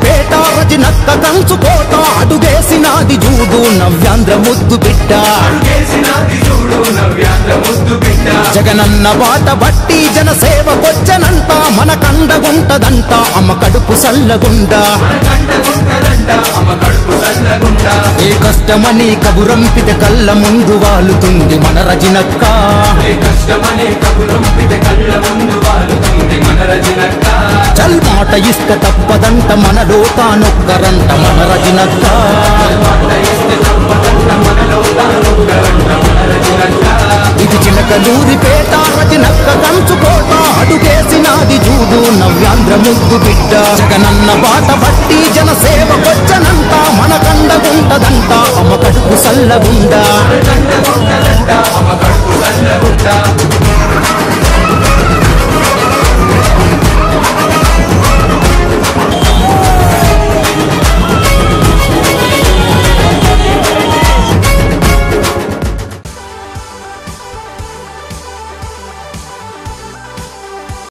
పేట రజనక్క కంచు కోట అడుగేసినాది జూడు నవ్యాంధ్ర ముద్దు బిడ్డ చేసినది చూడు నవ్యాంధ్ర ముద్దు బిడ్డ జగనన్న బాట బట్టి జనసేవ కొచ్చనంట మన కండగుంటదంట అమ్మ కడుపు సల్లగుండా కంటగుంటదంట అమ్మ కడుపు చల్లగుంట ఏ కష్టమని కబురంపిత కళ్ళ ముందు వాలుతుంది మన రజనక్క ఏ కష్టమనే కబురంపిత కళ్ళ ముందు వాలుతుంది మన రజనక్క చల్ మాట ఇస్తే తప్పదంట మనలో తానొక్కరంట మన రజనక్క ఇది చిలకలూరి పేట రజనక్క కంచుకోట అడుగేసినాది చూడు నవ్యాంధ్ర ముద్దు బిడ్డ జగనన్న బాట బట్టి జనసేవ కొచ్చనంట మన కండగుంటదంట అమ్మ కడుపు సల్లగుండా